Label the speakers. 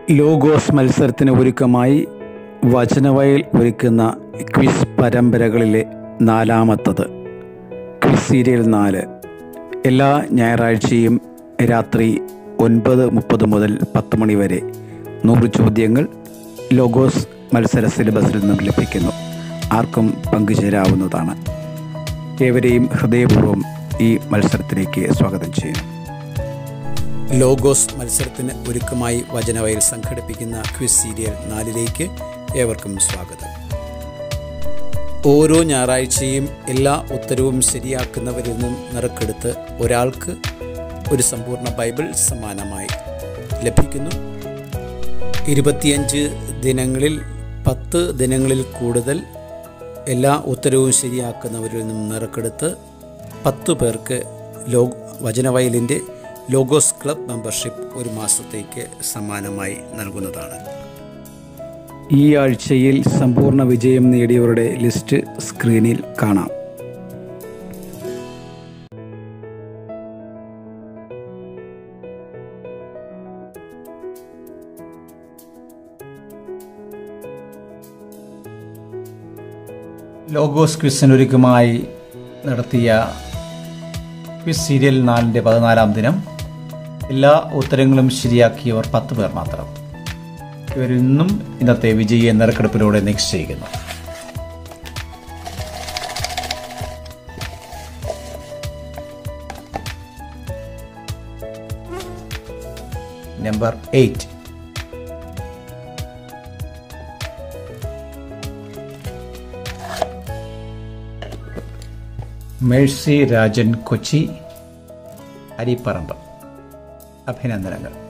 Speaker 1: logos മത്സരത്തിന് ഒരുക്കമായി വചനവയൽ ഒരുക്കുന്ന quiz പരമ്പരകളിലെ നാലാമത്തത് ക്വിസ് സീരിയൽ നാല് എല്ലാ ഞായറാഴ്ചയും രാത്രി ഒൻപത് മുപ്പത് മുതൽ പത്ത് മണി വരെ നൂറ് ചോദ്യങ്ങൾ ലോഗോസ് മത്സര സിലബസിൽ നിന്നും ലഭിക്കുന്നു ആർക്കും പങ്കുചേരാവുന്നതാണ് ഏവരെയും ഹൃദയപൂർവ്വം ഈ മത്സരത്തിലേക്ക് സ്വാഗതം ചെയ്യുന്നു ലോഗോസ് മത്സരത്തിന് ഒരുക്കമായി വചനവയൽ സംഘടിപ്പിക്കുന്ന ക്വിസ് സീരിയൽ നാലിലേക്ക് ഏവർക്കും സ്വാഗതം ഓരോ ഞായറാഴ്ചയും എല്ലാ ഉത്തരവും ശരിയാക്കുന്നവരിൽ നിന്നും നറുക്കെടുത്ത് ഒരാൾക്ക് ഒരു സമ്പൂർണ്ണ ബൈബിൾ സമ്മാനമായി ലഭിക്കുന്നു ഇരുപത്തിയഞ്ച് ദിനങ്ങളിൽ പത്ത് ദിനങ്ങളിൽ കൂടുതൽ എല്ലാ ഉത്തരവും ശരിയാക്കുന്നവരിൽ നിന്നും നറുക്കെടുത്ത് പത്ത് പേർക്ക് ലോ വചനവയലിൻ്റെ ലോഗോസ് ക്ലബ് മെമ്പർഷിപ്പ് ഒരു മാസത്തേക്ക് സമ്മാനമായി നൽകുന്നതാണ് ഈ ആഴ്ചയിൽ സമ്പൂർണ്ണ വിജയം നേടിയവരുടെ ലിസ്റ്റ് സ്ക്രീനിൽ കാണാം ലോഗോസ് ക്വിസിനൊരുക്കമായി നടത്തിയ ക്വിസ് സീരിയൽ നാലിൻ്റെ പതിനാലാം ദിനം എല്ലാ ഉത്തരങ്ങളും ശരിയാക്കിയവർ പത്ത് പേർ മാത്രം ഇവരിൽ നിന്നും ഇന്നത്തെ വിജയിയെ നറുക്കെടുപ്പിലൂടെ നിശ്ചയിക്കുന്നു number eight Mercy Rajan Kochi Aripparambu അഭിനന്ദനങ്ങൾ